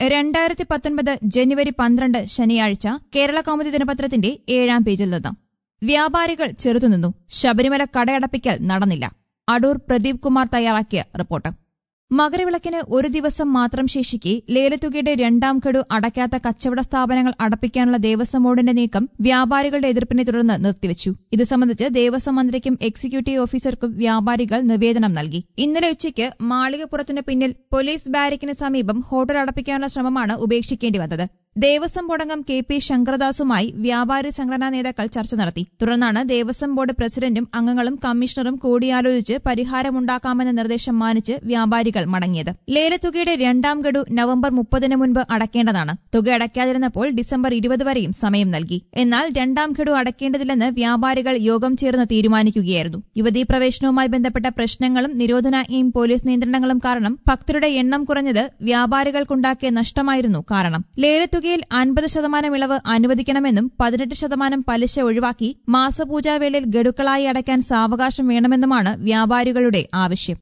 രണ്ടായിരത്തി പത്തൊൻപത് ജനുവരി പന്ത്രണ്ട് ശനിയാഴ്ച കേരള കൗമുദി ദിനപത്രത്തിന്റെ ഏഴാം പേജിൽ നിന്ന് വ്യാപാരികൾ ചെറുത്തുനിന്നു ശബരിമല കടയടപ്പിക്കൽ നടന്നില്ല അടൂർ പ്രദീപ് കുമാർ തയ്യാറാക്കിയ റിപ്പോർട്ട് മകരവിളക്കിന് ഒരു ദിവസം മാത്രം ശേഷിക്കെ ലേലത്തുകയുടെ രണ്ടാം ഗഡു അടയ്ക്കാത്ത കച്ചവട സ്ഥാപനങ്ങൾ അടപ്പിക്കാനുള്ള ദേവസ്വം ബോർഡിന്റെ നീക്കം വ്യാപാരികളുടെ എതിർപ്പിനെ തുടർന്ന് നിർത്തിവച്ചു ഇത് സംബന്ധിച്ച് ദേവസ്വം മന്ത്രിക്കും എക്സിക്യൂട്ടീവ് ഓഫീസർക്കും വ്യാപാരികൾ നിവേദനം നൽകി ഇന്നലെ ഉച്ചയ്ക്ക് മാളികപ്പുറത്തിന് പിന്നിൽ പോലീസ് ബാരിക്കിന് സമീപം ഹോട്ടൽ അടപ്പിക്കാനുള്ള ശ്രമമാണ് ഉപേക്ഷിക്കേണ്ടി വന്നത് ദേവസ്വം ബോർഡംഗം കെ പി ശങ്കരദാസുമായി വ്യാപാരി സംഘടനാ നേതാക്കൾ ചർച്ച നടത്തി തുടർന്നാണ് ദേവസ്വം ബോർഡ് പ്രസിഡന്റും അംഗങ്ങളും കമ്മീഷണറും കൂടിയാലോചിച്ച് പരിഹാരമുണ്ടാക്കാമെന്ന നിർദ്ദേശം മാനിച്ച് വ്യാപാരികൾ മടങ്ങിയത് ലേലത്തുകയുടെ രണ്ടാം ഗഡു നവംബർ മുപ്പതിന് മുൻപ് അടയ്ക്കേണ്ടതാണ് തുക അടയ്ക്കാതിരുന്നപ്പോൾ ഡിസംബർ ഇരുപത് വരെയും സമയം നൽകി എന്നാൽ രണ്ടാം ഗഡു അടയ്ക്കേണ്ടതില്ലെന്ന് വ്യാപാരികൾ യോഗം ചേർന്ന് തീരുമാനിക്കുകയായിരുന്നു യുവതീ പ്രവേശനവുമായി ബന്ധപ്പെട്ട പ്രശ്നങ്ങളും നിരോധനാജ്ഞയും പോലീസ് നിയന്ത്രണങ്ങളും കാരണം ഭക്തരുടെ എണ്ണം കുറഞ്ഞത് വ്യാപാരികൾക്കുണ്ടാക്കിയ നഷ്ടമായിരുന്നു കാരണം ലേലത്തുക തുകയിൽ അൻപത് ശതമാനം ഇളവ് അനുവദിക്കണമെന്നും പതിനെട്ട് ശതമാനം പലിശ ഒഴിവാക്കി മാസപൂജാവേളയിൽ ഗഡുക്കളായി അടയ്ക്കാൻ സാവകാശം വേണമെന്നുമാണ് വ്യാപാരികളുടെ ആവശ്യം